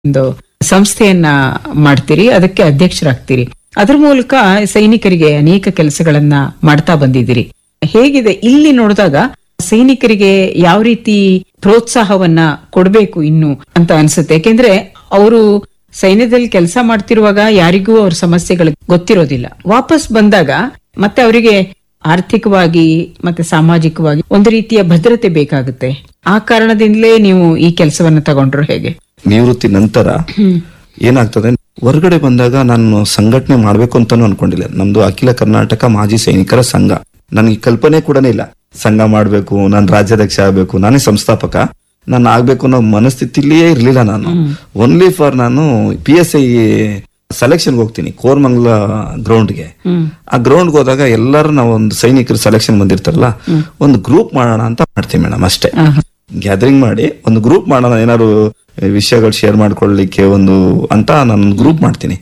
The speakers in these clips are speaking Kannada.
ಒಂದು ಸಂಸ್ಥೆಯನ್ನ ಮಾಡ್ತೀರಿ ಅದಕ್ಕೆ ಅಧ್ಯಕ್ಷರಾಗ್ತೀರಿ ಅದ್ರ ಮೂಲಕ ಸೈನಿಕರಿಗೆ ಅನೇಕ ಕೆಲಸಗಳನ್ನ ಮಾಡ್ತಾ ಬಂದಿದ್ದೀರಿ ಹೇಗಿದೆ ಇಲ್ಲಿ ನೋಡಿದಾಗ ಸೈನಿಕರಿಗೆ ಯಾವ ರೀತಿ ಪ್ರೋತ್ಸಾಹವನ್ನ ಕೊಡಬೇಕು ಇನ್ನು ಅಂತ ಅನ್ಸುತ್ತೆ ಯಾಕೆಂದ್ರೆ ಅವರು ಸೈನ್ಯದಲ್ಲಿ ಕೆಲಸ ಮಾಡ್ತಿರುವಾಗ ಯಾರಿಗೂ ಅವ್ರ ಸಮಸ್ಯೆಗಳು ಗೊತ್ತಿರೋದಿಲ್ಲ ವಾಪಸ್ ಬಂದಾಗ ಮತ್ತೆ ಅವರಿಗೆ ಆರ್ಥಿಕವಾಗಿ ಮತ್ತೆ ಸಾಮಾಜಿಕವಾಗಿ ಒಂದು ರೀತಿಯ ಭದ್ರತೆ ಬೇಕಾಗುತ್ತೆ ಆ ಕಾರಣದಿಂದಲೇ ನೀವು ಈ ಕೆಲಸವನ್ನ ತಗೊಂಡ್ರು ಹೇಗೆ ನಿವೃತ್ತಿ ನಂತರ ಏನಾಗ್ತದೆ ಹೊರಗಡೆ ಬಂದಾಗ ನಾನು ಸಂಘಟನೆ ಮಾಡ್ಬೇಕು ಅಂತಾನು ಅನ್ಕೊಂಡಿಲ್ಲ ನಮ್ದು ಅಖಿಲ ಕರ್ನಾಟಕ ಮಾಜಿ ಸೈನಿಕರ ಸಂಘ ನನಗೆ ಕಲ್ಪನೆ ಕೂಡ ಇಲ್ಲ ಸಂಘ ಮಾಡ್ಬೇಕು ನಾನು ರಾಜ್ಯಾಧ್ಯಕ್ಷ ಆಗ್ಬೇಕು ನಾನೇ ಸಂಸ್ಥಾಪಕ ನಾನು ಆಗ್ಬೇಕು ಅನ್ನೋ ಮನಸ್ಥಿತಿಲಿಯೇ ಇರ್ಲಿಲ್ಲ ನಾನು ಓನ್ಲಿ ಫಾರ್ ನಾನು ಪಿ ಎಸ್ ಐ ಸೆಲೆಕ್ಷನ್ ಹೋಗ್ತೀನಿ ಕೋರ್ಮಂಗ್ಲ ಗ್ರೌಂಡ್ಗೆ ಆ ಗ್ರೌಂಡ್ಗೆ ಹೋದಾಗ ಎಲ್ಲರೂ ನಾವು ಒಂದು ಸೈನಿಕರು ಸೆಲೆಕ್ಷನ್ ಬಂದಿರ್ತಾರಲ್ಲ ಒಂದು ಗ್ರೂಪ್ ಮಾಡೋಣ ಅಂತ ಮಾಡ್ತೀವಿ ಮೇಡಮ್ ಅಷ್ಟೇ ಗ್ಯಾದರಿಂಗ್ ಮಾಡಿ ಒಂದು ಗ್ರೂಪ್ ಮಾಡೋಣ ಏನಾದ್ರು ವಿಷಯಗಳು ಶೇರ್ ಮಾಡ್ಕೊಳ್ಳಿಕ್ಕೆ ಒಂದು ಅಂತ ನಾನು ಗ್ರೂಪ್ ಮಾಡ್ತೀನಿ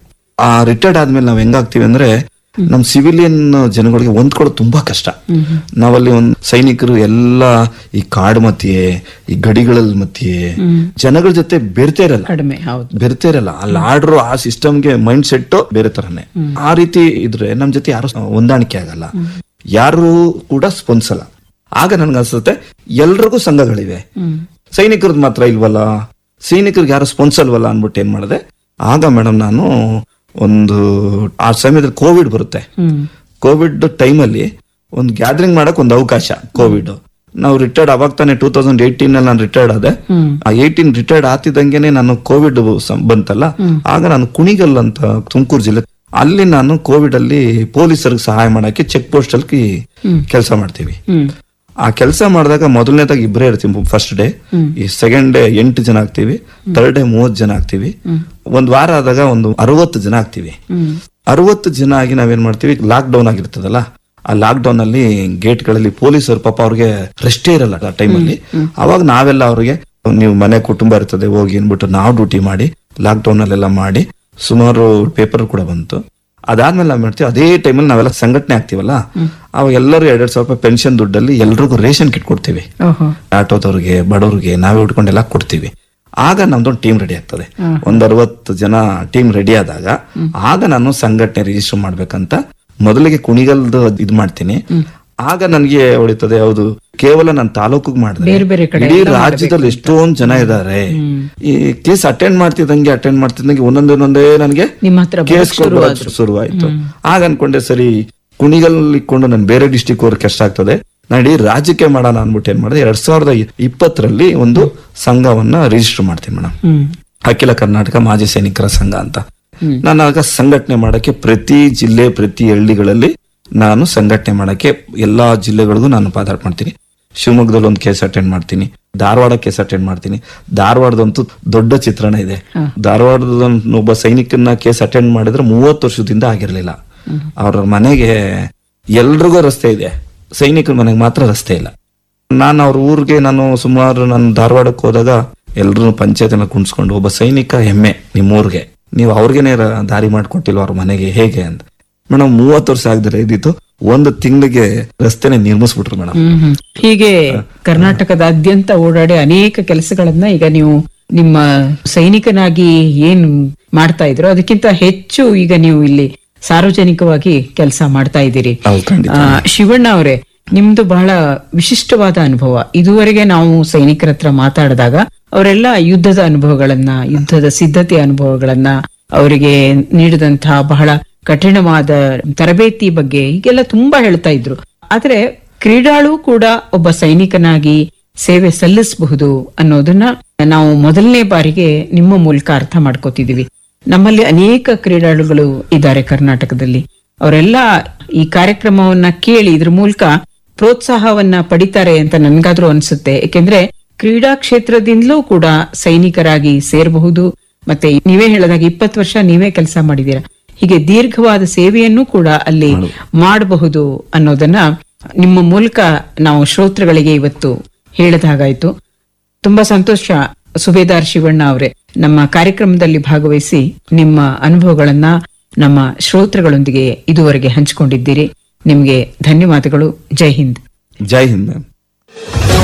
ಆ ರಿಟೈರ್ಡ್ ಆದ್ಮೇಲೆ ನಾವ್ ಹೆಂಗಾಗ್ತೀವಿ ಅಂದ್ರೆ ನಮ್ ಸಿವಿಲಿಯನ್ ಜನಗಳಿಗೆ ಹೊಂದ್ಕೊಳ್ಳೋದು ತುಂಬಾ ಕಷ್ಟ ನಾವಲ್ಲಿ ಒಂದ್ ಸೈನಿಕರು ಎಲ್ಲ ಈ ಕಾಡು ಮಧ್ಯೆ ಈ ಗಡಿಗಳಲ್ಲಿ ಮಧ್ಯೆ ಜನಗಳ ಜೊತೆ ಬೆರ್ತಾ ಇರಲ್ಲ ಕಡಿಮೆ ಹೌದು ಬೆರ್ತಾ ಇರಲ್ಲ ಅಲ್ಲಿ ಆಡ್ರು ಆ ಸಿಸ್ಟಮ್ಗೆ ಮೈಂಡ್ ಸೆಟ್ ಬೇರೆ ತರನೇ ಆ ರೀತಿ ಇದ್ರೆ ನಮ್ ಜೊತೆ ಯಾರು ಹೊಂದಾಣಿಕೆ ಆಗಲ್ಲ ಯಾರು ಕೂಡ ಸ್ಪಂದಿಸಲ್ಲ ಆಗ ನನ್ಗೆ ಅನ್ಸುತ್ತೆ ಎಲ್ರಿಗೂ ಸಂಘಗಳಿವೆ ಸೈನಿಕರದ್ ಮಾತ್ರ ಇಲ್ವಲ್ಲ ಸೈನಿಕರಿಗೆ ಯಾರು ಸ್ಪಂದಿಸಲ್ವಲ್ಲ ಅನ್ಬಿಟ್ಟು ಏನ್ ಮಾಡಿದೆ ಆಗ ಮೇಡಮ್ ನಾನು ಒಂದು ಆ ಸಮಯದಲ್ಲಿ ಕೋವಿಡ್ ಬರುತ್ತೆ ಕೋವಿಡ್ ಟೈಮಲ್ಲಿ ಒಂದು ಗ್ಯಾದರಿಂಗ್ ಮಾಡಕ್ ಒಂದು ಅವಕಾಶ ಕೋವಿಡ್ ನಾವು ರಿಟೈರ್ಡ್ ಅವಾಗ ತಾನೇ ಟೂ ತೌಸಂಡ್ ಏಯ್ಟೀನ್ ಅಲ್ಲಿ ನಾನು ರಿಟೈರ್ಡ್ ಆದೆ ಆ ಏಯ್ಟೀನ್ ರಿಟೈರ್ಡ್ ಆಗ್ತಿದ್ದಂಗೆನೆ ನಾನು ಕೋವಿಡ್ ಬಂತಲ್ಲ ಆಗ ನಾನು ಕುಣಿಗಲ್ ಅಂತ ತುಮಕೂರು ಜಿಲ್ಲೆ ಅಲ್ಲಿ ನಾನು ಕೋವಿಡ್ ಅಲ್ಲಿ ಪೊಲೀಸರಿಗೆ ಸಹಾಯ ಮಾಡಕ್ಕೆ ಚೆಕ್ ಪೋಸ್ಟ್ ಅಲ್ಲಿ ಕೆಲಸ ಮಾಡ್ತೀವಿ ಆ ಕೆಲಸ ಮಾಡಿದಾಗ ಮೊದಲನೇದಾಗಿ ಇಬ್ಬರೇ ಇರ್ತೀವಿ ಫಸ್ಟ್ ಡೇ ಈ ಸೆಕೆಂಡ್ ಡೇ ಎಂಟು ಜನ ಆಗ್ತೀವಿ ಥರ್ಡ್ ಡೇ ಮೂವತ್ ಜನ ಆಗ್ತೀವಿ ಒಂದ್ ವಾರ ಆದಾಗ ಒಂದು ಅರವತ್ತು ಜನ ಆಗ್ತೀವಿ ಅರವತ್ತು ಜನ ಆಗಿ ನಾವೇನ್ ಮಾಡ್ತೀವಿ ಲಾಕ್ ಡೌನ್ ಆಗಿರ್ತದಲ್ಲ ಆ ಲಾಕ್ ಡೌನ್ ಅಲ್ಲಿ ಗೇಟ್ ಗಳಲ್ಲಿ ಪೊಲೀಸರು ಪಾಪ ಅವ್ರಿಗೆ ರೆಸ್ಟೇ ಇರಲ್ಲ ಆ ಟೈಮಲ್ಲಿ ಅವಾಗ ನಾವೆಲ್ಲ ಅವ್ರಿಗೆ ನೀವು ಮನೆ ಕುಟುಂಬ ಇರ್ತದೆ ಹೋಗಿ ಅನ್ಬಿಟ್ಟು ನಾವು ಡ್ಯೂಟಿ ಮಾಡಿ ಲಾಕ್ ಡೌನ್ ಅಲ್ಲೆಲ್ಲ ಮಾಡಿ ಸುಮಾರು ಪೇಪರ್ ಕೂಡ ಬಂತು ಅದಾದ್ಮೇಲೆ ನಾವ್ ಮಾಡ್ತೀವಿ ಅದೇ ಟೈಮಲ್ಲಿ ನಾವೆಲ್ಲ ಸಂಘಟನೆ ಆಗ್ತೀವಲ್ಲ ಅವಾಗ ಎಲ್ಲರೂ ಎರಡೆರಡು ಸಾವಿರ ರೂಪಾಯಿ ಪೆನ್ಷನ್ ದುಡ್ಡಲ್ಲಿ ಎಲ್ರಿಗೂ ರೇಷನ್ ಕಿಟ್ ಕೊಡ್ತೀವಿ ಓಹೋ ಆಟೋದವ್ರಿಗೆ ಬಡವ್ರಿಗೆ ನಾವೇ ಉಟ್ಕೊಂಡೆಲ್ಲ ಕೊಡ್ತೀವಿ ಆಗ ನಮ್ದೊಂದು ಟೀಮ್ ರೆಡಿ ಆಗ್ತದೆ ಒಂದ್ ಅರವತ್ತು ಜನ ಟೀಮ್ ರೆಡಿ ಆದಾಗ ಆಗ ನಾನು ಸಂಘಟನೆ ರಿಜಿಸ್ಟರ್ ಮಾಡ್ಬೇಕಂತ ಮೊದಲಿಗೆ ಕುಣಿಗಲ್ದು ಇದ್ ಮಾಡ್ತೀನಿ ಆಗ ನನಗೆ ಹೊಳಿತದೆ ಹೌದು ಕೇವಲ ನಾನು ತಾಲೂಕಿಗೆ ಮಾಡಿದೆ ಬೇರೆ ಬೇರೆ ಕಡೆ ಇಡೀ ರಾಜ್ಯದಲ್ಲಿ ಎಷ್ಟೊಂದ್ ಜನ ಇದ್ದಾರೆ ಈ ಕೇಸ್ ಅಟೆಂಡ್ ಮಾಡ್ತಿದ್ದಂಗೆ ಅಟೆಂಡ್ ಮಾಡ್ತಿದ್ದಂಗೆ ಒಂದೊಂದೇ ಒಂದೊಂದೇ ನನಗೆ ನಿಮ್ಮ ಹತ್ರ ಕೇಸ್ ಶುರುವಾಯ್ತು ಆಗ ಅನ್ಕೊಂಡೆ ಸರಿ ಕುಣಿಗಲ್ ಇಟ್ಕೊಂಡು ನಾನು ಬೇರೆ ಡಿಸ್ಟಿಕ್ ಹೋಗಕ್ಕೆ ಕಷ್ಟ ಆಗ್ತದೆ ನಾನು ಇಡೀ ರಾಜ್ಯಕ್ಕೆ ಮಾಡೋಣ ಅನ್ಬಿಟ್ಟು ಏನ್ ಮಾಡಿದೆ ಎರಡ್ ಸಾವಿರದ ಇಪ್ಪತ್ತರಲ್ಲಿ ಒಂದು ಸಂಘವನ್ನ ರಿಜಿಸ್ಟರ್ ಮಾಡ್ತೀನಿ ಮೇಡಮ್ ಹ್ಮ್ ಅಖಿಲ ಕರ್ನಾಟಕ ಮಾಜಿ ಸೈನಿಕರ ಸಂಘ ಅಂತ ನಾನು ಆಗ ಸಂಘಟನೆ ಮಾಡಕ್ಕೆ ಪ್ರತಿ ಜಿಲ್ಲೆ ಪ್ರತಿ ಹಳ್ಳಿಗಳಲ್ಲಿ ನಾನು ಸಂಘಟನೆ ಮಾಡಕ್ಕೆ ಎಲ್ಲಾ ಜಿಲ್ಲೆಗಳಿಗೂ ನಾನು ಪಾದಾರ್ಪ ಮಾಡ್ತೀನಿ ಶಿವಮೊಗ್ಗದಲ್ಲಿ ಒಂದು ಕೇಸ್ ಅಟೆಂಡ್ ಮಾಡ್ತೀನಿ ಧಾರವಾಡ ಕೇಸ್ ಅಟೆಂಡ್ ಮಾಡ್ತೀನಿ ಧಾರವಾಡದಂತೂ ದೊಡ್ಡ ಚಿತ್ರಣ ಇದೆ ಧಾರವಾಡದ ಒಬ್ಬ ಸೈನಿಕನ ಕೇಸ್ ಅಟೆಂಡ್ ಮಾಡಿದ್ರೆ ಮೂವತ್ತು ವರ್ಷದಿಂದ ಆಗಿರ್ಲಿಲ್ಲ ಅವ್ರ ಮನೆಗೆ ಎಲ್ರಿಗೂ ರಸ್ತೆ ಇದೆ ಸೈನಿಕರ ಮನೆಗೆ ಮಾತ್ರ ರಸ್ತೆ ಇಲ್ಲ ನಾನು ಅವ್ರ ಊರಿಗೆ ನಾನು ಸುಮಾರು ನಾನು ಧಾರವಾಡಕ್ಕೆ ಹೋದಾಗ ಎಲ್ರು ಪಂಚಾಯತ್ನ ಕುಣಿಸ್ಕೊಂಡು ಒಬ್ಬ ಸೈನಿಕ ಹೆಮ್ಮೆ ನಿಮ್ಮೂರ್ಗೆ ನೀವು ಅವ್ರಿಗೇನೆ ರ- ದಾರಿ ಮಾಡ್ಕೊಟ್ಟಿಲ್ವ ಅವ್ರ ಮನೆಗೆ ಹೇಗೆ ಅಂತ ಮೇಡಮ್ ಮೂವತ್ತು ವರ್ಷ ಆಗದ್ರೆ ಇದ್ದಿತ್ತು ಒಂದು ತಿಂಗಳಿಗೆ ರಸ್ತೆನೆ ನಿರ್ಮಿಸ್ಬಿಟ್ರು ಮೇಡಮ್ ಹ್ಮ್ ಹ್ಮ್. ಹೀಗೆ ಕರ್ನಾಟಕದಾದ್ಯಂತ ಓಡಾಡಿ ಅನೇಕ ಕೆಲಸಗಳನ್ನ ಈಗ ನೀವು ನಿಮ್ಮ ಸೈನಿಕನಾಗಿ ಏನ್ ಮಾಡ್ತಾ ಇದ್ರೋ ಅದಕ್ಕಿಂತ ಹೆಚ್ಚು ಈಗ ನೀವು ಇಲ್ಲಿ ಸಾರ್ವಜನಿಕವಾಗಿ ಕೆಲಸ ಮಾಡ್ತಾ ಇದ್ದೀರಿ ಹೌದು ಖಂಡಿತ ಆ, ಶಿವಣ್ಣ ಅವರೇ ನಿಮ್ದು ಬಹಳ ವಿಶಿಷ್ಟವಾದ ಅನುಭವ ಇದುವರೆಗೆ ನಾವು ಸೈನಿಕರ ಹತ್ರ ಮಾತಾಡಿದಾಗ ಅವರೆಲ್ಲ ಯುದ್ಧದ ಅನುಭವಗಳನ್ನ ಯುದ್ಧದ ಸಿದ್ಧತೆಯ ಅನುಭವಗಳನ್ನ ಅವರಿಗೆ ನೀಡಿದಂತಹ ಬಹಳ ಕಠಿಣವಾದ ತರಬೇತಿ ಬಗ್ಗೆ ಹೀಗೆಲ್ಲ ತುಂಬಾ ಹೇಳ್ತಾ ಇದ್ರು ಆದ್ರೆ ಕ್ರೀಡಾಳು ಕೂಡ ಒಬ್ಬ ಸೈನಿಕನಾಗಿ ಸೇವೆ ಸಲ್ಲಿಸಬಹುದು ಅನ್ನೋದನ್ನ ನಾವು ಮೊದಲನೇ ಬಾರಿಗೆ ನಿಮ್ಮ ಮೂಲಕ ಅರ್ಥ ಮಾಡ್ಕೋತಿದೀವಿ ನಮ್ಮಲ್ಲಿ ಅನೇಕ ಕ್ರೀಡಾಳುಗಳು ಇದ್ದಾರೆ ಕರ್ನಾಟಕದಲ್ಲಿ ಅವರೆಲ್ಲ ಈ ಕಾರ್ಯಕ್ರಮವನ್ನ ಕೇಳಿ ಇದ್ರ ಮೂಲಕ ಪ್ರೋತ್ಸಾಹವನ್ನ ಪಡಿತಾರೆ ಅಂತ ನನ್ಗಾದ್ರೂ ಅನ್ಸುತ್ತೆ ಯಾಕೆಂದ್ರೆ ಕ್ರೀಡಾ ಕ್ಷೇತ್ರದಿಂದಲೂ ಕೂಡ ಸೈನಿಕರಾಗಿ ಸೇರಬಹುದು ಮತ್ತೆ ನೀವೇ ಹೇಳದಾಗ ಇಪ್ಪತ್ತು ವರ್ಷ ನೀವೇ ಕೆಲಸ ಮಾಡಿದೀರಾ ಹೀಗೆ ದೀರ್ಘವಾದ ಸೇವೆಯನ್ನು ಕೂಡ ಅಲ್ಲಿ ಮಾಡಬಹುದು ಅನ್ನೋದನ್ನ ನಿಮ್ಮ ಮೂಲಕ ನಾವು ಶ್ರೋತೃಗಳಿಗೆ ಇವತ್ತು ಹೇಳಿದಾಗಾಯ್ತು ತುಂಬಾ ಸಂತೋಷ ಸುಬೇದಾರ್ ಶಿವಣ್ಣ ಅವರೇ ನಮ್ಮ ಕಾರ್ಯಕ್ರಮದಲ್ಲಿ ಭಾಗವಹಿಸಿ ನಿಮ್ಮ ಅನುಭವಗಳನ್ನ ನಮ್ಮ ಶ್ರೋತೃಗಳೊಂದಿಗೆ ಇದುವರೆಗೆ ಹಂಚಿಕೊಂಡಿದ್ದೀರಿ ನಿಮಗೆ ಧನ್ಯವಾದಗಳು ಜೈ ಹಿಂದ್ ಜೈ ಹಿಂದ್ ಮ್ಯಾಮ್